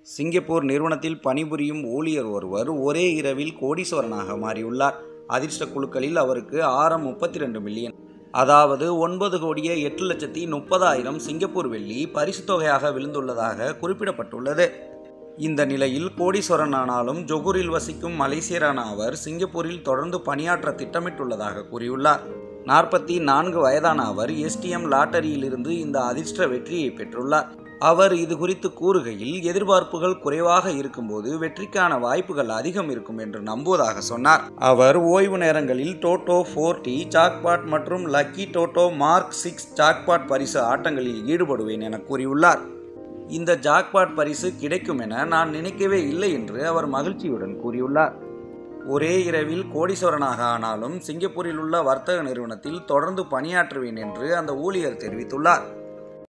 Singapore நிறுவனத்தில் பணிபுரியும் ஊழியர் ஒருவர் ஒரே இரவில் கோடீஸ்வரனாக மாறியுள்ளார் அதிர்ஷ்ட குழுக்களில் அவருக்கு ஆரம் முப்பத்தி ரெண்டு மில்லியன் அதாவது ஒன்பது கோடியே எட்டு லட்சத்தி முப்பதாயிரம் சிங்கப்பூர் வெள்ளி பரிசு தொகையாக விழுந்துள்ளதாக குறிப்பிடப்பட்டுள்ளது இந்த நிலையில் கோடீஸ்வரன் ஆனாலும் ஜொகூரில் வசிக்கும் மலேசியரான அவர் சிங்கப்பூரில் தொடர்ந்து பணியாற்ற திட்டமிட்டுள்ளதாக கூறியுள்ளார் நாற்பத்தி நான்கு வயதான அவர் எஸ்டிஎம் லாட்டரியிலிருந்து இந்த அதிர்ஷ்ட வெற்றியை பெற்றுள்ளார் அவர் இது குறித்து கூறுகையில் எதிர்பார்ப்புகள் குறைவாக இருக்கும்போது வெற்றிக்கான வாய்ப்புகள் அதிகம் இருக்கும் என்று நம்புவதாக சொன்னார் அவர் ஓய்வு நேரங்களில் டோட்டோ ஃபோர்டி சாக்பாட் மற்றும் lucky Toto mark six jackpot பரிசு ஆட்டங்களில் ஈடுபடுவேன் என கூறியுள்ளார் இந்த ஜாக்பாட் பரிசு கிடைக்கும் என நான் நினைக்கவே இல்லை என்று அவர் மகிழ்ச்சியுடன் கூறியுள்ளார் ஒரே இரவில் கோடீஸ்வரனாக ஆனாலும் சிங்கப்பூரில் உள்ள வர்த்தக நிறுவனத்தில் தொடர்ந்து பணியாற்றுவேன் என்று அந்த ஊழியர் தெரிவித்துள்ளார்